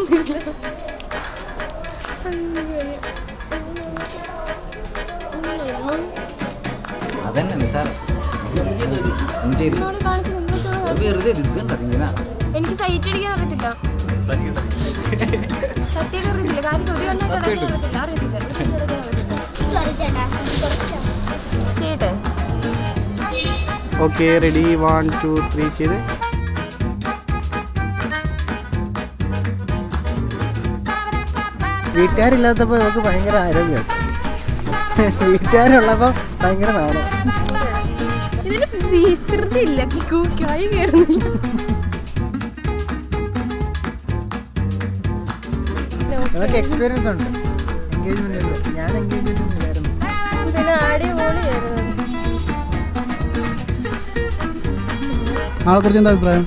കിട്ടുന്നില്ല അതന്നെ നിസാരം ഒന്ന് ചെയ്ത് എന്നോട് കാണിച്ച് നിങ്ങൾക്ക് വെറുതെ ഇത് കണ്ടോ ഇങ്ങനെ എനിക്ക് സൈറ്റ് അടിക്കാൻ അറിയത്തില്ല സത്യം അറിയത്തില്ല കാര്യം ഒരു കണ്ണായിട്ട് അടയ്ക്കാൻ അറിയത്തില്ല അറിയത്തില്ല സോറി ചേട്ടാ കുറച്ച് ചെയ്യട്ടെ okay ready one two three ചെയ്ത് വീട്ടുകാരില്ലാത്തപ്പോൾ നമുക്ക് ഭയങ്കര ആരോഗ്യം വീട്ടുകാരുള്ളപ്പോൾ ഭയങ്കര നാണം ഇതിന് വിസ്തൃതി ഇല്ല കായ് കയറുന്നില്ല നമുക്ക് എക്സ്പീരിയൻസ് ഉണ്ട് എൻഗേജ്മെന്റ് ഉണ്ട് ഞാൻ എൻഗേജ്മെന്റ് ഇല്ലായിരുന്നു ഇതിന് അടിപൊളിയായിരുന്നു ആളെക്കുറിച്ച് എന്താ അഭിപ്രായം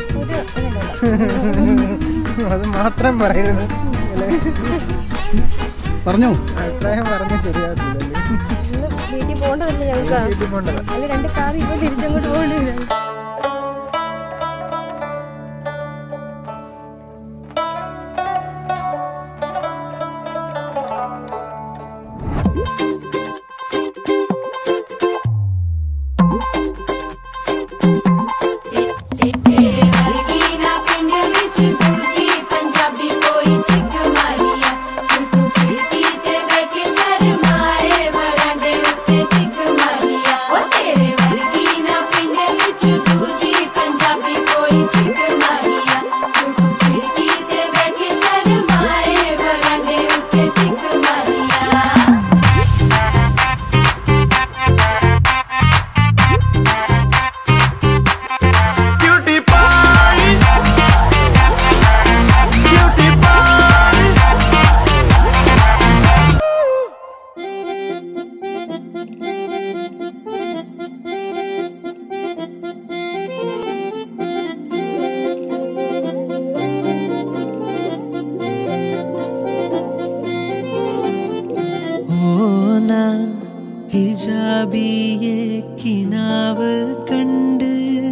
അത് മാത്രം പറയുന്നത് പറഞ്ഞോ അഭിപ്രായം പറഞ്ഞ ശരിയാകത്തില്ലല്ലേ ഇന്ന് വീട്ടിൽ പോകണ്ടതല്ലേ ഞങ്ങൾക്ക് വീട്ടിൽ പോകണ്ടത് അല്ല രണ്ട് കാർ ഇപ്പൊ തിരിച്ചങ്ങോട്ട് പോകണ്ടില്ല ਪਿੰਡ ਵਿੱਚ ਦੂਜੀ ਪੰਜਾਬੀ ਕੋਈ ਚਿੱਕ ਮਾਰੀਆ ਤੂੰ ਤੂੰ ਖਿੜਕੀ ਤੇ ਬੈਠੇ ਸ਼ਰਮਾਏ ਵਰਾਂਡੇ ਉੱਤੇ ਚਿੱਕ ਮਾਰੀਆ ਉਹ ਤੇਰੇ ਵਰਗੀ ਨਾ ਪਿੰਡ ਵਿੱਚ ਦੂਜੀ ਪੰਜਾਬੀ ਕੋਈ ਚਿੱਕ ਮਾਰੀਆ ਤੂੰ ਤੂੰ ਖਿੜਕੀ ਤੇ ਬੈਠੇ ਸ਼ਰਮਾਏ ਵਰਾਂਡੇ ਉੱਤੇ ਚਿੱਕ ਮਾਰੀਆ Cutie pie. Cutie pie. ഓന ഹിജാബിയെ കിനാവ് കണ്ട്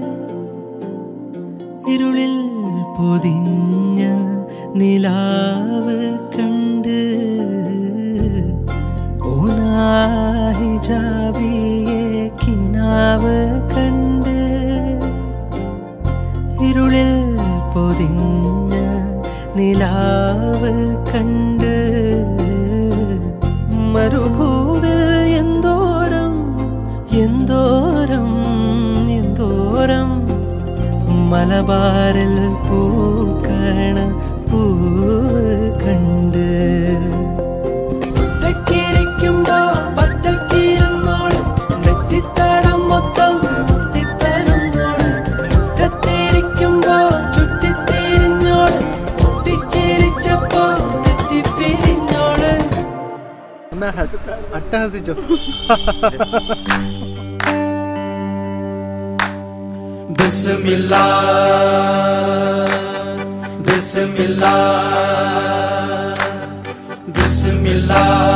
ഇരുളിൽ പൊതിഞ്ഞ നിലാവ് കണ്ട് ഓന ഹിജാബിയെ കിനാവ് കണ്ട് ഇരുളിൽ പൊതിഞ്ഞ നിലാവ് കണ്ട് മരുഭൂവിൽ എന്തോരം എന്തോരം എന്തോരം മലബാറിൽ പൂക്കണ പൂവ് കണ്ട് ഒറ്റയ്ക്കിരിക്കുമ്പോ പറ്റക്കിരുന്നോള് നെറ്റിത്തടം മൊത്തം മുത്തിത്തരുന്നോള് മുറ്റത്തിരിക്കുമ്പോ ചുറ്റിത്തിരിഞ്ഞോള് പൊട്ടിച്ചിരിച്ചപ്പോ തെറ്റിപ്പിരിഞ്ഞോള് എന്നാ അട്ടഹസിച്ചോ Bismillah Bismillah Bismillah